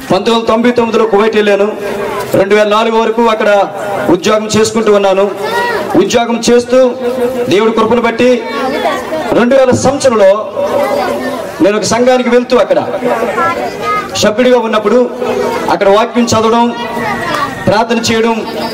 పంతొమ్మిది వందల తొంభై తొమ్మిదిలో కువైట్ వెళ్ళాను రెండు వేల నాలుగు వరకు అక్కడ ఉద్యోగం చేసుకుంటూ ఉన్నాను ఉద్యోగం చేస్తూ దేవుడి కృపను బట్టి రెండు వేల సంవత్సరంలో నేను ఒక సంఘానికి వెళ్తూ అక్కడ సభ్యుడిగా ఉన్నప్పుడు అక్కడ వాక్యం చదవడం ప్రార్థన చేయడం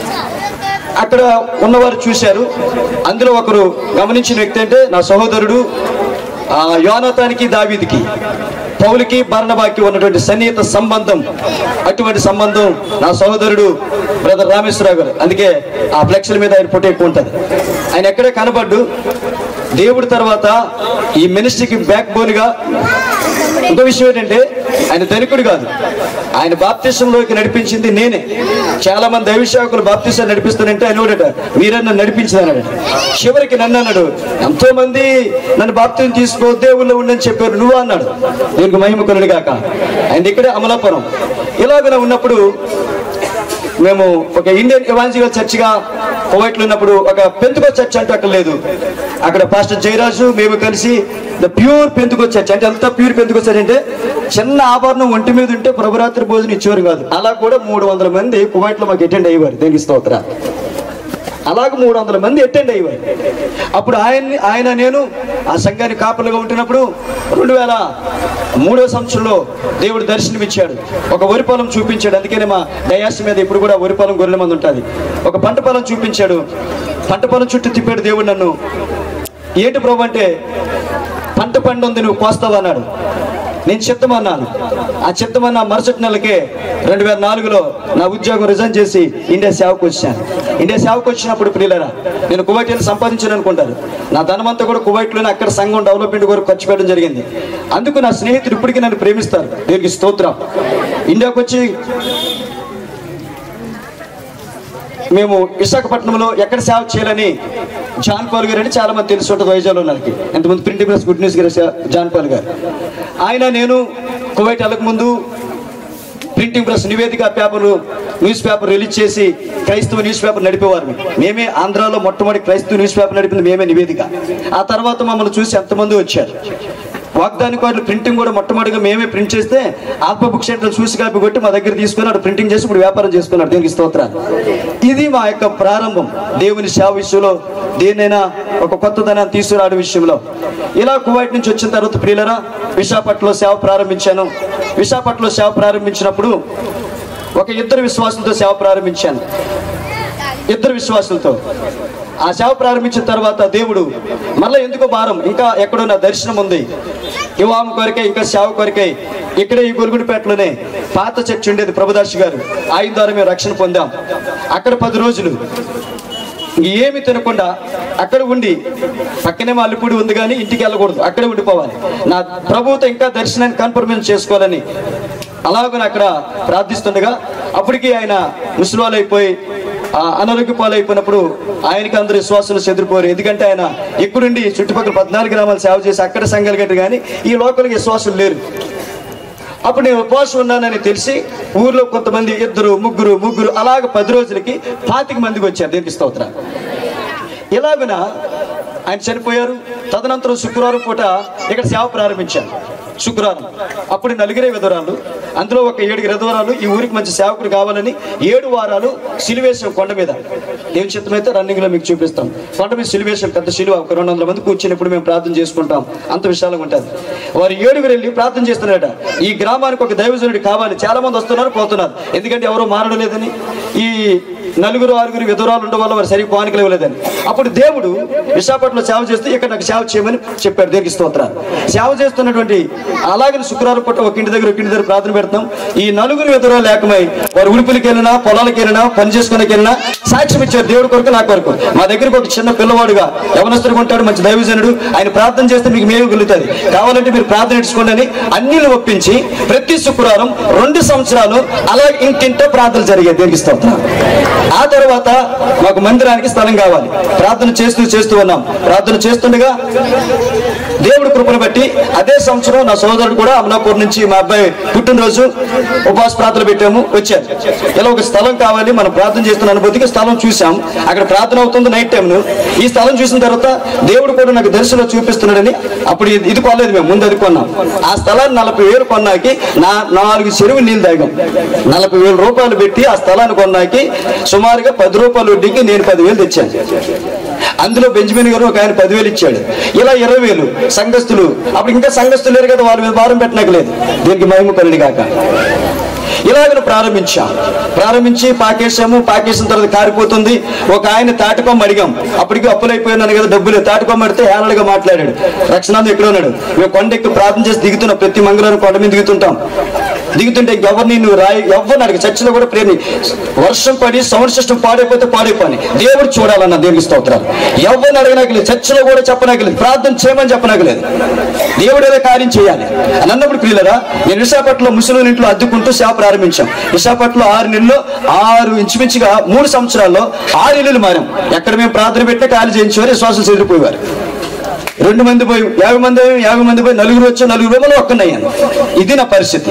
అక్కడ ఉన్నవారు చూశారు అందులో ఒకరు గమనించిన వ్యక్తి అంటే నా సహోదరుడు ఆ, యోనాతానికి దావీదికి పౌలికి బర్ణబాకి ఉన్నటువంటి సన్నిహిత సంబంధం అటువంటి సంబంధం నా సహోదరుడు బ్రదర్ రామేశ్వరరావు గారు అందుకే ఆ ఫ్లెక్స్ల మీద ఆయన ఫోటో ఎక్కువ ఉంటుంది ఆయన ఎక్కడే కనబడ్డు దేవుడి తర్వాత ఈ మినిస్ట్రీకి బ్యాక్ బోన్గా ఇంకో విషయం ఏంటంటే ఆయన ధనికుడు కాదు ఆయన బాప్తిసంలోకి నడిపించింది నేనే చాలా మంది దైవశాఖలు బాప్తిసాలు నడిపిస్తానంటే ఆయన ఒకడట మీరే నన్ను నడిపించానన్నాడు చివరికి నన్ను అన్నాడు ఎంతో మంది నన్ను బాప్తిని తీసుకో దేవుళ్ళు ఉండని చెప్పారు నువ్వు అన్నాడు దీనికి మహిమ కొనుడు కాక ఆయన ఇక్కడే అమలాపురం ఇలాగ ఉన్నప్పుడు మేము ఒక ఇండియన్ ఎవాంజికల్ చర్చిగా కువైట్లో ఉన్నప్పుడు ఒక పెంతుకో చర్చ్ అంటూ అక్కడ లేదు అక్కడ పాస్టర్ జయరాజు మేము కలిసి ద ప్యూర్ పెంతుకో చర్చ్ అంటే ఎంత ప్యూర్ పెంతుకో చర్చ్ అంటే చిన్న ఆభరణం ఒంటి మీద ఉంటే ప్రభురాత్రి భోజనం ఇచ్చేవారు కాదు అలా కూడా మూడు వందల మంది కువైట్లో మాకు అటెండ్ అయ్యేవారు దేనికి స్తోత్ర అలాగ మూడు వందల మంది అటెండ్ అయ్యేవారు అప్పుడు ఆయన్ని ఆయన నేను ఆ సంఘానికి కాపలుగా ఉంటున్నప్పుడు రెండు వేల మూడో సంవత్సరంలో దేవుడు దర్శనమిచ్చాడు ఒక వరి పొలం చూపించాడు అందుకనే మా డయాస్ మీద ఇప్పుడు కూడా వరి పొలం గొర్రెల మంది ఉంటుంది ఒక పంట పొలం చూపించాడు పంట పొలం చుట్టూ తిప్పాడు దేవుడు నన్ను ఏంటి ప్రభు అంటే పంట పండుంది నువ్వు కోస్తావు అన్నాడు నేను చిత్తమన్నాను ఆ చిత్తమన్న మరుసటి నెలకే రెండు వేల నాలుగులో నా ఉద్యోగం రిజైన్ చేసి ఇండియా సేవకు వచ్చాను ఇండియా సేవకు వచ్చినప్పుడు ప్రియులరా నేను కువైట్ వెళ్ళి సంపాదించాను అనుకుంటారు నా ధనమంతా కూడా కువైట్లోనే అక్కడ సంఘం డెవలప్మెంట్ కొరకు ఖర్చు పెట్టడం జరిగింది అందుకు నా స్నేహితుడు ఇప్పటికీ నన్ను ప్రేమిస్తారు దీనికి స్తోత్రం ఇండియాకు వచ్చి మేము విశాఖపట్నంలో ఎక్కడ సేవ చేయాలని జాన్ పాల్ గారు అని చాలా మంది తెలిసి ఉంటుంది వైజాగ్లో నాకు ఎంతమంది ప్రింటింగ్ ప్రెస్ గుడ్ న్యూస్ గారు జాన్ పాల్ గారు ఆయన నేను కువైట్ వెళ్ళక ముందు ప్రింటింగ్ ప్రెస్ నివేదిక పేపర్ న్యూస్ పేపర్ రిలీజ్ చేసి క్రైస్తవ న్యూస్ పేపర్ నడిపేవారు మేమే ఆంధ్రాలో మొట్టమొదటి క్రైస్తవ న్యూస్ పేపర్ నడిపింది మేమే నివేదిక ఆ తర్వాత మమ్మల్ని చూసి ఎంతమంది వచ్చారు వాగ్దాని కార్డులు ప్రింటింగ్ కూడా మొట్టమొదటిగా మేమే ప్రింట్ చేస్తే ఆత్మ బుక్ సెంటర్ చూసి కాపీ కొట్టి మా దగ్గర తీసుకున్నాడు ప్రింటింగ్ చేసి ఇప్పుడు వ్యాపారం చేసుకున్నాడు దీనికి స్తోత్రాలు ఇది మా యొక్క ప్రారంభం దేవుని సేవ విషయంలో దేన్నైనా ఒక కొత్తదనాన్ని తీసుకురావడం విషయంలో ఇలా కువైట్ నుంచి వచ్చిన తర్వాత ప్రియులరా విశాఖపట్నంలో సేవ ప్రారంభించాను విశాఖపట్నంలో సేవ ప్రారంభించినప్పుడు ఒక ఇద్దరు విశ్వాసులతో సేవ ప్రారంభించాను ఇద్దరు విశ్వాసులతో ఆ సేవ ప్రారంభించిన తర్వాత దేవుడు మళ్ళీ ఎందుకో భారం ఇంకా ఎక్కడో నా దర్శనం ఉంది యువాం కొరకే ఇంకా సేవ కొరకే ఇక్కడే ఈ గురుగుడిపేటలోనే పాత చర్చ్ ఉండేది ప్రభుదాస్ గారు ఆయన ద్వారా మేము రక్షణ పొందాం అక్కడ పది రోజులు ఇంక ఏమి తినకుండా అక్కడ ఉండి పక్కనే మా అల్లిపూడి ఉంది కానీ ఇంటికి వెళ్ళకూడదు అక్కడే ఉండిపోవాలి నా ప్రభువుతో ఇంకా దర్శనాన్ని కన్ఫర్మేషన్ చేసుకోవాలని అలాగని అక్కడ ప్రార్థిస్తుండగా అప్పటికి ఆయన ముసలివాళ్ళు అయిపోయి ఆ అనారోగ్య పాలైపోయినప్పుడు ఆయనకి అందరు విశ్వాసులు చెదిరిపోరు ఎందుకంటే ఆయన ఇక్కడుండి చుట్టుపక్కల పద్నాలుగు గ్రామాలు సేవ చేసి అక్కడ సంఘాలు కట్టి కానీ ఈ లోకల్కి విశ్వాసులు లేరు అప్పుడు నేను ఉపవాసం ఉన్నానని తెలిసి ఊర్లో కొంతమంది ఇద్దరు ముగ్గురు ముగ్గురు అలాగ పది రోజులకి పాతిక మందికి వచ్చారు దీనికి స్తోత్రం ఇలాగున ఆయన చనిపోయారు తదనంతరం శుక్రవారం పూట ఇక్కడ సేవ ప్రారంభించాను శుక్రవారం అప్పుడు నలుగురే విధవరాలు అందులో ఒక ఏడుగురు విధవరాలు ఈ ఊరికి మంచి సేవకుడు కావాలని ఏడు వారాలు సిలివేశం కొండ మీద ఏం చిత్తమైతే రన్నింగ్ లో మీకు చూపిస్తాం కొండ మీద సిలివేశం పెద్ద సిలువ ఒక రెండు వందల మంది కూర్చున్నప్పుడు మేము ప్రార్థన చేసుకుంటాం అంత విశాలంగా ఉంటుంది వారు ఏడుగురు వెళ్ళి ప్రార్థన చేస్తున్నారట ఈ గ్రామానికి ఒక దైవజనుడు కావాలి చాలా మంది వస్తున్నారు పోతున్నారు ఎందుకంటే ఎవరో మారడం లేదని ఈ నలుగురు ఆరుగురు విధురాలు ఉండడం వల్ల వారు సరిగ్గా పానికలు ఇవ్వలేదని అప్పుడు దేవుడు విశాఖపట్నంలో సేవ చేస్తే ఇక్కడ నాకు సేవ చేయమని చెప్పాడు దీనికి స్తోత్రాలు సేవ చేస్తున్నటువంటి అలాగే శుక్రవారం పూట ఒక ఇంటి దగ్గర ఒక ఇంటి దగ్గర ప్రార్థన పెడతాం ఈ నలుగురు విధురాలు ఏకమై వారు ఉడుపులకి వెళ్ళినా పొలాలకు వెళ్ళినా పని చేసుకునే వెళ్ళినా సాక్ష్యం ఇచ్చారు దేవుడి కొరకు నా కొరకు మా దగ్గరకు ఒక చిన్న పిల్లవాడుగా యవనస్తుడు ఉంటాడు మంచి దైవజనుడు ఆయన ప్రార్థన చేస్తే మీకు మేము కలుగుతుంది కావాలంటే మీరు ప్రార్థన ఇచ్చుకోండి అని అన్నిలు ఒప్పించి ప్రతి శుక్రవారం రెండు సంవత్సరాలు అలా ఇంటింటో ప్రార్థన జరిగేది దేనికి స్తోత్రం ఆ తర్వాత మాకు మందిరానికి స్థలం కావాలి ప్రార్థన చేస్తూ చేస్తూ ఉన్నాం ప్రార్థన చేస్తుండగా దేవుడి కృపను బట్టి అదే సంవత్సరం నా సోదరుడు కూడా అమలాపూర్ నుంచి మా అబ్బాయి పుట్టినరోజు ఉపవాస ప్రార్థన పెట్టాము వచ్చారు ఇలా ఒక స్థలం కావాలి మనం ప్రార్థన చేస్తున్న అనుభూతికి స్థలం చూసాం అక్కడ ప్రార్థన అవుతుంది నైట్ టైం ఈ స్థలం చూసిన తర్వాత దేవుడు కూడా నాకు దర్శనం చూపిస్తున్నాడని అప్పుడు ఇది- ఇది కొనలేదు మేము ముందు అది కొన్నాం ఆ స్థలాన్ని నలభై వేలు కొన్నాకి నా నాలుగు చెరువు నీళ్ళు తాగాం నలభై వేల రూపాయలు పెట్టి ఆ స్థలాన్ని కొన్నాకి సుమారుగా పది రూపాయలు వడ్డీకి నేను పదివేలు తెచ్చాను అందులో బెంజమిన్ గారు ఒక ఆయన పదివేలు ఇచ్చాడు ఇలా ఇరవై వేలు సంఘస్థులు అప్పుడు ఇంకా సంఘస్థులు లేరు కదా వాళ్ళ మీద భారం పెట్టనకు లేదు దీనికి మహిమ కలిగి కాక ఇలాగ ప్రారంభించాం ప్రారంభించి పాకేసాము పాకేసిన తర్వాత కారిపోతుంది ఒక ఆయన తాటికొమ్మ అడిగాం అప్పటికి అప్పులైపోయినాను కదా డబ్బులు తాటికొమ్మ అడితే హేళనగా మాట్లాడాడు రక్షణాంతం ఎక్కడ ఉన్నాడు మేము కొండ ఎక్కి ప్రార్థన చేసి దిగుతున్నాం ప్రతి మంగళవారం కొండ మీద దిగుతుంటాం దిగుతుంటే ఎవరిని నువ్వు రాయి ఎవరిని అడిగి చర్చలో కూడా ప్రేమి వర్షం పడి సౌండ్ సిస్టమ్ పాడైపోతే పాడైపోయి దేవుడు చూడాలన్న దేవునికి స్తోత్రాలు ఎవరిని అడగనక్కలేదు చర్చలో కూడా చెప్పనక్కలేదు ప్రార్థన చేయమని చెప్పనక్కలేదు దేవుడు ఏదో కార్యం చేయాలి అని అన్నప్పుడు ప్రియులరా నేను విశాఖపట్నంలో ముస్లిం ఇంట్లో అద్దుకుంటూ సేవ ప్రారంభించాం విశాఖపట్నంలో ఆరు నెలల్లో ఆరు ఇంచుమించుగా మూడు సంవత్సరాల్లో ఆరు ఇల్లులు మారాం ఎక్కడ మేము ప్రార్థన పెట్టినా ఖాళీ చేయించేవారు విశ్వాసం చెదిరిపోయేవారు రెండు మంది పోయి యాభై మంది అయ్యాం, యాభై మంది పోయి నలుగురు వచ్చి నలుగురు మళ్ళీ ఒక్కనయ్యాను ఇది నా పరిస్థితి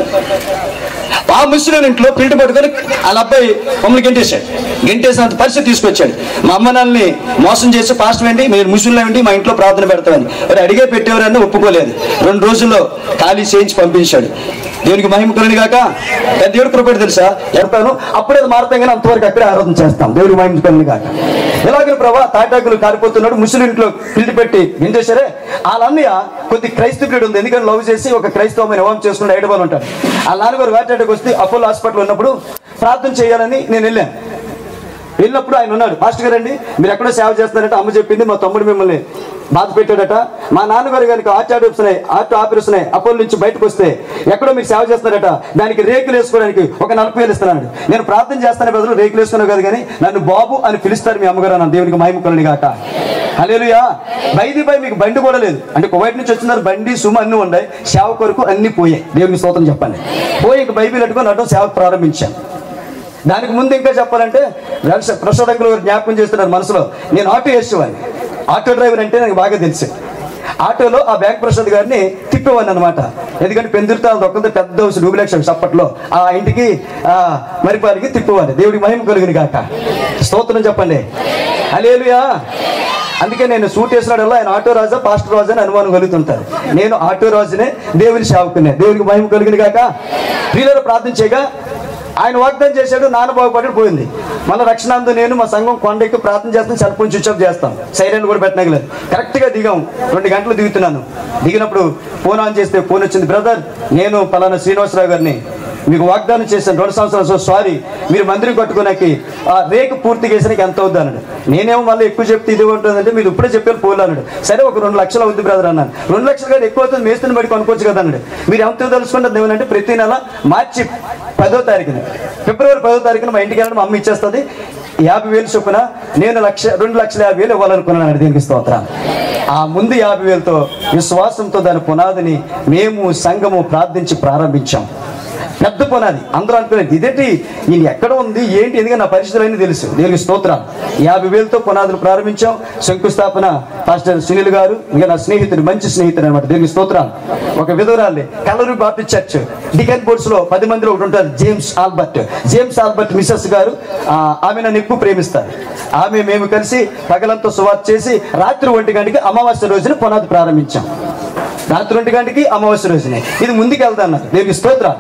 ఆ ముస్లిం ఇంట్లో ప్రింట్ పట్టుకొని వాళ్ళ అబ్బాయి మమ్మల్ని గెంటేశాడు గెంటేసినంత పరిస్థితి తీసుకొచ్చాడు మా అమ్మ నాన్నని మోసం చేసి పాస్ట్ వేయండి మీరు ముస్లింలు ఏంటి మా ఇంట్లో ప్రార్థన పెడతామని మరి అడిగే పెట్టేవారని ఒప్పుకోలేదు రెండు రోజుల్లో ఖాళీ చేయించి పంపించాడు దేవునికి మహిమ కలిగి కాక కానీ దేవుడి కృపడి తెలుసా ఎడతాను అప్పుడే అది మారుతాం కానీ అంతవరకు అక్కడే ఆరాధన చేస్తాం దేవుడికి మహిమ కలిగి కాక ఎలాగే ప్రభా తాటాకులు కారిపోతున్నాడు ముస్లిం ఇంట్లో పిల్లి పెట్టి ఏం చేశారే వాళ్ళ అన్నయ్య కొద్ది క్రైస్తవుడు ఉంది ఎందుకంటే లవ్ చేసి ఒక క్రైస్తవమైన వివాహం చేసుకుని ఐడబాల్ ఉంటాడు ఆ నాన్నగారు వాటాటకు వస్తే అపోలో హాస్పిటల్ ఉన్నప్పుడు ప్రార్థన చేయాలని నేను వెళ్ళాను వెళ్ళినప్పుడు ఆయన ఉన్నాడు మాస్టర్ గారండి మీరు ఎక్కడో సేవ చేస్తారంటే అమ్మ చెప్పింది మా తమ్ముడు మిమ్మల్ని బాధ పెట్టాడట మా నాన్నగారు కనుక ఆర్ట్ ఆర్డర్స్ ఉన్నాయి ఆర్ట్ ఆపరేషన్ ఉన్నాయి అపోలో నుంచి బయటకు వస్తే ఎక్కడో మీరు సేవ చేస్తారట దానికి రేకులు వేసుకోవడానికి ఒక నలభై వేలు ఇస్తున్నాడు నేను ప్రార్థన చేస్తానే బదులు రేకులు వేసుకున్నావు కాదు కానీ నన్ను బాబు అని పిలుస్తారు మీ అమ్మగారు అన్న దేవునికి మహిమకులని గాక హలేలుయా బైది బై మీకు బండి కూడా లేదు అంటే కువైట్ నుంచి వచ్చినారు బండి సుమ అన్ని ఉన్నాయి సేవ కొరకు అన్ని పోయాయి దేవునికి స్తోత్రం చెప్పండి పోయి ఇక బైబిల్ పెట్టుకొని అటు సేవ ప్రారంభించాను దానికి ముందు ఇంకా చెప్పాలంటే ప్రసాద్ ప్రసాద్ అంకుల్ గారు జ్ఞాపకం చేస్తున్నారు మనసులో నేను ఆటో వేసేవాడిని ఆటో డ్రైవర్ అంటే నాకు బాగా తెలుసు ఆటోలో ఆ బ్యాంక్ ప్రసాద్ గారిని తిప్పేవాడిని అనమాట ఎందుకంటే పెందుర్తాలు దొక్కలతో పెద్ద హౌస్ డూబిలక్షన్స్ అప్పట్లో ఆ ఇంటికి ఆ మరిపాలికి తిప్పేవాడిని దేవుడికి మహిమ కలుగుని కాక స్తోత్రం చెప్పండి హలేలుయా అందుకే నేను సూట్ వేసినాడల్లా ఆయన ఆటో రాజా పాస్టర్ రాజా అని అనుమానం కలుగుతుంటారు నేను ఆటో రాజునే దేవుని సేవకునే దేవునికి మహిమ కలిగిన కాక ప్రియులను ప్రార్థన చేయగా ఆయన వాగ్దానం చేశాడు నాన్న బాగుపడి పోయింది మళ్ళీ రక్షణాందు నేను మా సంఘం కొండెక్కి ప్రార్థన చేస్తాను సెల్ ఫోన్ స్విచ్ ఆఫ్ చేస్తాం సైలెంట్ కూడా పెట్టనగలేదు కరెక్ట్ గా దిగాం రెండు గంటలు దిగుతున్నాను దిగినప్పుడు ఫోన్ ఆన్ చేస్తే ఫోన్ వచ్చింది బ్రదర్ నేను పలానా శ్రీనివాసరావు గారిని మీకు వాగ్దానం చేశాను రెండు సంవత్సరాలు సో సారీ మీరు మందిరం కట్టుకోనాకి ఆ రేకు పూర్తి చేసానికి ఎంత అవుద్ది అన్నాడు నేనేమో మళ్ళీ ఎక్కువ చెప్తే ఇది ఉంటుందంటే మీరు ఇప్పుడే చెప్పారు పోలు అన్నాడు సరే ఒక రెండు లక్షలు అవుద్ది బ్రదర్ అన్నాను రెండు లక్షలు కానీ ఎక్కువ అవుతుంది మేస్తుని బట్టి కొనుక్కోవచ్చు కదా అన్నాడు మీరు ఎంత తెలుసుకుంటారు ఏమనంటే ప్రతి నెల మార్చి పదో తారీఖున ఫిబ్రవరి పదో తారీఖున మా ఇంటికి వెళ్ళడం మా అమ్మ ఇచ్చేస్తుంది యాభై వేలు చొప్పున నేను లక్ష రెండు లక్షల యాభై వేలు ఇవ్వాలనుకున్నాను దీనికి స్తోత్రం ఆ ముందు యాభై వేలతో విశ్వాసంతో దాని పునాదిని మేము సంఘము ప్రార్థించి ప్రారంభించాం పెద్ద పునాది అందరూ అనుకునేది ఇదేంటి ఈయన ఎక్కడ ఉంది ఏంటి ఎందుకంటే నా పరిస్థితులన్నీ తెలుసు దీనికి స్తోత్రం యాభై వేలతో పునాదులు ప్రారంభించాం శంకుస్థాపన పాస్టర్ సునీల్ గారు ఇంకా నా స్నేహితుడు మంచి స్నేహితుడు అనమాట దీనికి స్తోత్రం ఒక విధురాలి కలరు బాప్టిస్ట్ చర్చ్ డికన్ బోర్డ్స్ లో పది మందిలో ఒకటి ఉంటారు James Albert James Albert Mrs గారు ఆ, ఆమె నన్ను ఎక్కువ ప్రేమిస్తారు ఆమె మేము కలిసి పగలంతా సువార్త చేసి రాత్రి ఒంటి గంటకి అమావాస్య రోజున పునాది ప్రారంభించాం రాత్రి ఒంటి గంటకి అమావాస్య రోజునే ఇది ముందుకు వెళ్తాన్నారు దేవునికి స్తోత్రం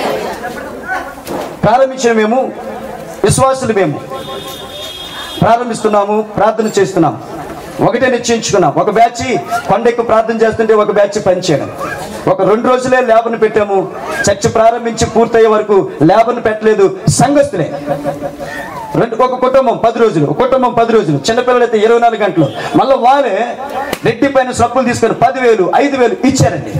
ప్రారంభించిన మేము విశ్వాసులు మేము ప్రారంభిస్తున్నాము ప్రార్థన చేస్తున్నాం ఒకటే నిశ్చయించుకున్నాం ఒక బ్యాచ్ కొండెక్కు ప్రార్థన చేస్తుంటే ఒక బ్యాచ్ పనిచేయడం ఒక రెండు రోజులే లేబర్ను పెట్టాము చర్చ్ ప్రారంభించి పూర్తయ్యే వరకు లేబర్ను పెట్టలేదు సంఘస్థులే రెండు ఒక కుటుంబం పది రోజులు ఒక కుటుంబం పది రోజులు చిన్నపిల్లలు అయితే ఇరవై నాలుగు గంటలు మళ్ళీ వాళ్ళే రెడ్డి పైన సబ్బులు తీసుకొని పదివేలు ఐదు వేలు ఇచ్చారండి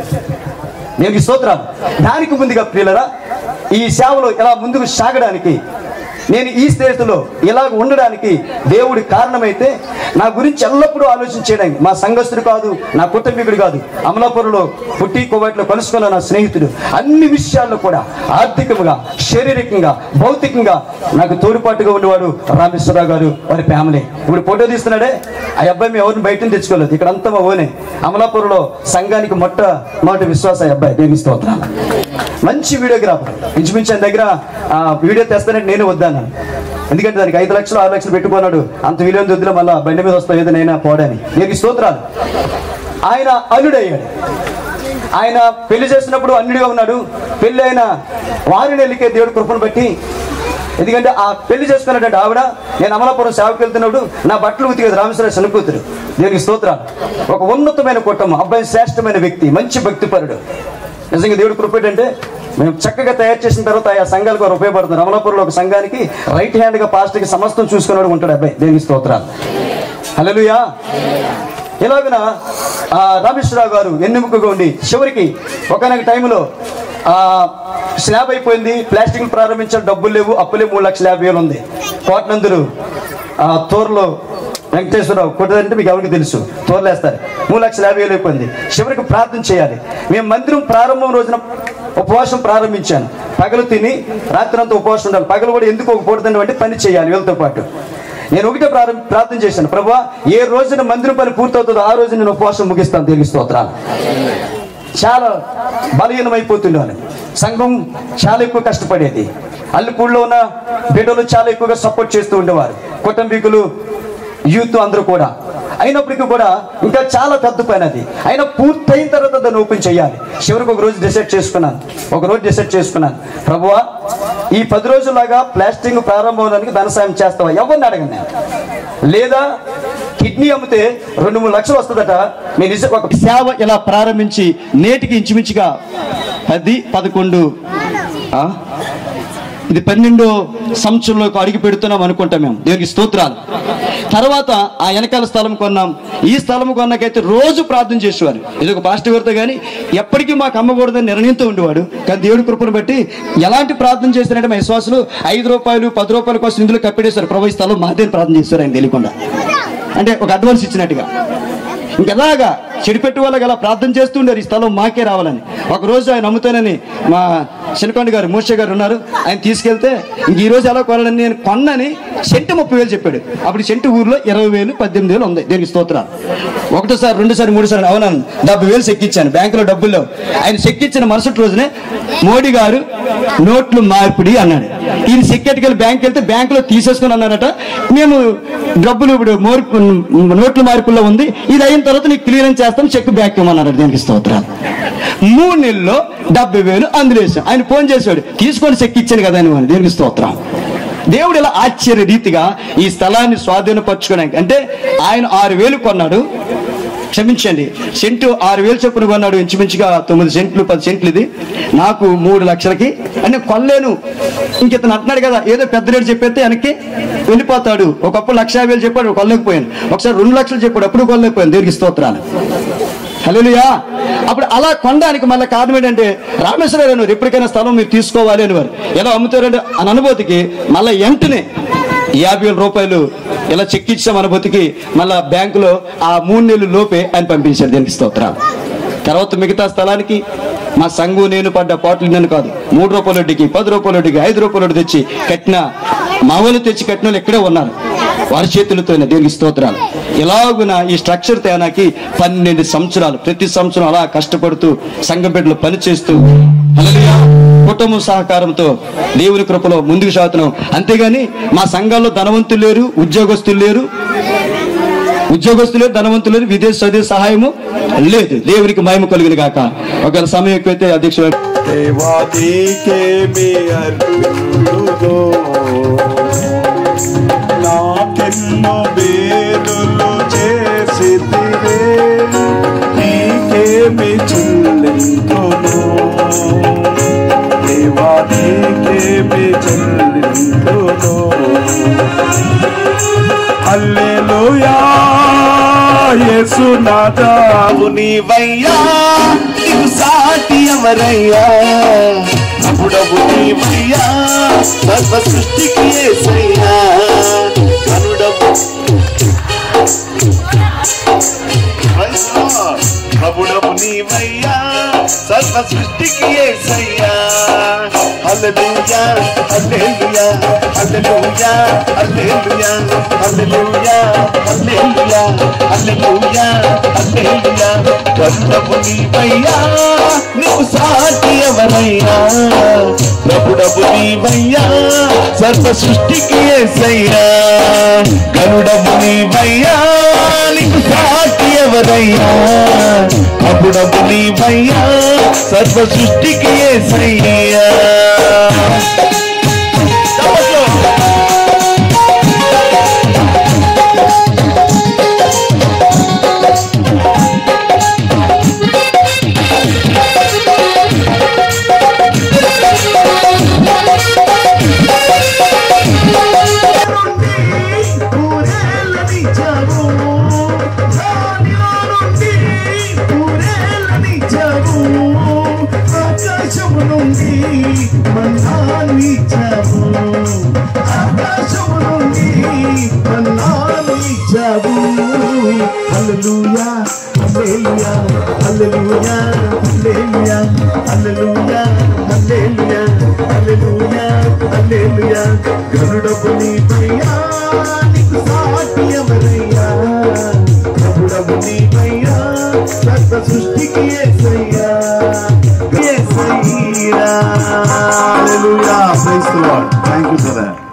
నేను స్తోత్రాలు దానికి ముందుగా ప్రియులరా ఈ సేవలో ఇలా ముందుకు సాగడానికి నేను ఈ స్థితిలో ఇలా ఉండడానికి దేవుడి కారణమైతే నా గురించి ఎల్లప్పుడూ ఆలోచన చేయడానికి మా సంఘస్థుడు కాదు నా కుటుంబీకుడు కాదు అమలాపురంలో పుట్టి కోవట్లో కలుసుకున్న నా స్నేహితుడు అన్ని విషయాల్లో కూడా ఆర్థికంగా శారీరకంగా భౌతికంగా నాకు తోడుపాటుగా ఉండేవాడు రామేశ్వరరావు గారు వారి ఫ్యామిలీ ఇప్పుడు ఫోటో తీస్తున్నాడే ఆ అబ్బాయి మేము ఎవరిని బయట తెచ్చుకోలేదు ఇక్కడ అంతా మా ఓనే అమలాపురంలో సంఘానికి మొట్ట మొదటి విశ్వాస ఆ అబ్బాయి దేవి స్తోత్రాలు మంచి వీడియోగ్రాఫర్ ఇంచుమించు ఆయన దగ్గర ఆ, వీడియో తెస్తానంటే నేను వద్దాను ఎందుకంటే దానికి ఐదు లక్షలు ఆరు లక్షలు పెట్టుకున్నాడు అంత విలువైన వద్దులో మళ్ళీ బండి మీద వస్తా ఏదైనా పోడని దీనికి స్తోత్రాలు ఆయన అల్లుడయ్యాడు ఆయన పెళ్లి చేసినప్పుడు అన్నిడిగా ఉన్నాడు పెళ్లి అయిన వారి నెల్లికే దేవుడు కృపను బట్టి ఎందుకంటే ఆ పెళ్లి చేసుకున్నటువంటి ఆవిడ నేను అమలాపురం సేవకు వెళ్తున్నప్పుడు నా బట్టలు ఉతికేది రామేశ్వర శనుకూతురు దీనికి స్తోత్రాలు ఒక ఉన్నతమైన కుటుంబం అబ్బాయి శ్రేష్టమైన వ్యక్తి మంచి భక్తిపరుడు నిజంగా దేవుడు కృప ఏంటంటే మేము చక్కగా తయారు చేసిన తర్వాత ఆ సంఘాలకు వారు ఉపయోగపడుతున్నారు అమలాపురంలో ఒక సంఘానికి రైట్ హ్యాండ్ గా పాస్టర్కి సమస్తం చూసుకున్నాడు ఉంటాడు అబ్బాయి దేనికి స్తోత్రాలు హల్లెలూయా ఇలాగున ఆ రామేశ్వరరావు గారు ఎన్నెముకగా ఉండి చివరికి ఒకనొక టైంలో ఆ స్లాబ్ అయిపోయింది ప్లాస్టిక్ ప్రారంభించిన డబ్బులు లేవు అప్పులే మూడు లక్షల యాభై వేలు ఉంది కోటనందులు ఆ తోరలో వెంకటేశ్వరరావు కొట్టదంటే మీకు ఎవరికి తెలుసు తోరలేస్తారు మూడు లక్షల యాభై వేలు అయిపోయింది చివరికి ప్రార్థన చేయాలి మేము మందిరం ప్రారంభం రోజున ఉపవాసం ప్రారంభించాను పగలు తిని రాత్రి అంతా ఉపవాసం ఉండాలి పగలు కూడా ఎందుకు ఒక పూట తినడం అంటే పని చేయాలి వీళ్ళతో పాటు నేను ఒకటే ప్రారంభ ప్రార్థన చేశాను ప్రభా ఏ రోజున మందిరం పని పూర్తవుతుందో ఆ రోజు నేను ఉపవాసం ముగిస్తాను తిరిగి స్తోత్రాలు చాలా బలహీనమైపోతుండాలి సంఘం చాలా ఎక్కువ కష్టపడేది అల్లుపూడిలో ఉన్న బిడ్డలు చాలా ఎక్కువగా సపోర్ట్ చేస్తూ ఉండేవారు కుటుంబీకులు యూత్ అందరూ కూడా అయినప్పటికీ కూడా ఇంకా చాలా పెద్ద పని అది అయినా పూర్తయిన తర్వాత దాన్ని ఓపెన్ చేయాలి చివరికి ఒక రోజు డిసైడ్ చేసుకున్నాను ఒక రోజు డిసైడ్ చేసుకున్నాను ప్రభువా ఈ పది రోజుల్లాగా ప్లాస్టింగ్ ప్రారంభం అవడానికి ధన సాయం చేస్తావా ఎవరిని అడగను నేను లేదా కిడ్నీ అమ్మితే రెండు మూడు లక్షలు వస్తుందట నేను నిజం ఒక సేవ ఇలా ప్రారంభించి నేటికి ఇంచుమించుగా పది పదకొండు ఆ? ఇది పన్నెండో సంవత్సరంలోకి అడిగి పెడుతున్నాం అనుకుంటాం మేము దేవునికి స్తోత్రాలు తర్వాత ఆ వెనకాల స్థలం కొన్నాం ఈ స్థలం కొన్నాకైతే రోజు ప్రార్థన చేసేవారు ఇది ఒక పాస్టర్ గారితో కానీ ఎప్పటికీ మాకు అమ్మకూడదని నిర్ణయంతో ఉండేవాడు కానీ దేవుడి కృపను బట్టి ఎలాంటి ప్రార్థన చేస్తారంటే మా విశ్వాసులు ఐదు రూపాయలు పది రూపాయల కోసం ఇందులో కప్పెడేశారు ప్రభు ఈ స్థలం మాదే ప్రార్థన చేస్తారు ఆయన తెలియకుండా అంటే ఒక అడ్వాన్స్ ఇచ్చినట్టుగా ఇంకెలాగా చెడిపెట్టు వాళ్ళకి అలా ప్రార్థన చేస్తుండారు ఈ స్థలం మాకే రావాలని ఒక రోజు ఆయన అమ్ముతానని మా శనకొండ గారు మూర్ష గారు ఉన్నారు ఆయన తీసుకెళ్తే ఇంక ఈ రోజు ఎలా కొనాలని నేను కొన్నని సెంటు ముప్పై వేలు చెప్పాడు అప్పుడు సెంటు ఊర్లో ఇరవై వేలు పద్దెనిమిది వేలు ఉంది దీనికి స్తోత్రాలు ఒకటోసారి రెండోసారి మూడోసారి అవునాను డెబ్బై వేలు చెక్కిచ్చాను బ్యాంకులో డబ్బులు లేవు ఆయన చెక్కిచ్చిన మరుసటి రోజునే మోడీ గారు నోట్లు మార్పిడి అన్నాడు ఈయన సెక్యూరిటీ బ్యాంక్ వెళ్తే బ్యాంకులో తీసేసుకుని అన్నారట మేము డబ్బులు ఇప్పుడు మోర్ నోట్ల మార్పుల్లో ఉంది ఇది అయిన తర్వాత నీకు క్లియరెన్స్ చేస్తాం చెక్ బ్యాక్ ఇవ్వమన్నాడు దీనికి స్తోత్రాలు మూడు నెలల్లో డెబ్బై వేలు అందులో వేసాం ఆయన ఫోన్ చేశాడు తీసుకొని చెక్ ఇచ్చాను కదా అని దీనికి స్తోత్రం దేవుడు ఇలా ఆశ్చర్య రీతిగా ఈ స్థలాన్ని స్వాధీనపరచుకోవడానికి అంటే ఆయన ఆరు వేలు కొన్నాడు క్షమించండి సెంటు ఆరు వేలు చొప్పున కొన్నాడు ఇంచుమించుగా తొమ్మిది సెంట్లు పది సెంట్లు ఇది నాకు మూడు లక్షలకి అంటే కొనలేను ఇంక ఇతను అంటున్నాడు కదా ఏదో పెద్ద రేటు చెప్పేస్తే వెనక్కి వెళ్ళిపోతాడు ఒకప్పుడు లక్ష యాభై వేలు చెప్పాడు కొనలేకపోయాను ఒకసారి రెండు లక్షలు చెప్పాడు అప్పుడు కొనలేకపోయాను దేవుడికి స్తోత్రాలు హలోలియా అప్పుడు అలా కొనడానికి మళ్ళీ కారణం ఏంటంటే రామేశ్వరరావు నువ్వు ఎప్పటికైనా స్థలం మీరు తీసుకోవాలి అని వారు ఎలా అమ్ముతారంటే అని అనుభూతికి మళ్ళీ వెంటనే యాభై వేల రూపాయలు ఇలా చెక్ ఇచ్చాం అనుభూతికి మళ్ళా బ్యాంకులో ఆ మూడు నెలలు లోపే ఆయన పంపించాడు దీనికి స్తోత్రాలు తర్వాత మిగతా స్థలానికి మా సంఘం నేను పడ్డ పాటలు నేను కాదు మూడు రూపాయల వడ్డీకి పది రూపాయల వడ్డీకి ఐదు రూపాయల వడ్డీ తెచ్చి కట్టిన మా వాళ్ళు తెచ్చి కట్టిన వాళ్ళు ఇక్కడే ఉన్నారు వారి చేతులతోనే దేవునికి స్తోత్రాలు ఇలాగున ఈ స్ట్రక్చర్ తేనాకి పన్నెండు సంవత్సరాలు ప్రతి సంవత్సరం అలా కష్టపడుతూ సంఘం బిడ్డలు పనిచేస్తూ హల్లెలూయా కుటుంబం సహకారంతో దేవుని కృపలో ముందుకు సాగుతున్నాం అంతేగాని మా సంఘాల్లో ధనవంతులు లేరు ఉద్యోగస్తులు లేరు ఉద్యోగస్తులు లేరు ధనవంతులు లేరు విదేశ స్వదేశ సహాయము లేదు దేవునికి మహిమ కలిగిన గాక ఒకవేళ సమయం ఎక్కువైతే అధ్యక్షుడు దేవాదికే మీ అర్పించుదో నాకెన్నో వేలులు చేసితివే నీకేమి చెల్లింతును దేవాదికేమి చెల్లింతును హల్లెలూయా యేసునాథావు నీవయ్యా నీకు సాటి ఎవరయ్యా ప్రభుడవు నీవయ్యా సర్వ సృష్టికి ఏసయ్యా కనుడవు Praise the Lord. ప్రభుడవు నీవయ్యా సర్వ సృష్టికి ఏసయ్యా హల్లెలూయా హల్లెలూయా హల్లెలూయా హల్లెలూయా హల్లెలూయా హల్లెలూయా హల్లెలూయా హల్లెలూయా ప్రభుడవు నీవయ్యా నీవు సాటి ఎవరయ్యా ప్రభుడవు నీవయ్యా సర్వ సృష్టికి ఏసయ్యా గరుడవు నీవయ్యా నీకు సాటి ఎవరయ్యా ప్రభుడవు నీవయ్యా సర్వ సృష్టికి ఏసయ్యా చప్పట్లు. ఆకాశము నుండి మన్నాను ఇచ్చావు ఆకాశము నుండి మన్నాను ఇచ్చావు హల్లెలూయా హల్లెలూయా హల్లెలూయా హల్లెలూయా హల్లెలూయా హల్లెలూయా హల్లెలూయా హల్లెలూయా గరుడపు నీపయ్యా నీకు సాటి ఎవరయ్యా ప్రభుడవు నీపయ్యా సర్వ సృష్టికి యేసయ్యా యేసయ్యా hallelujah praise the Lord thank you for that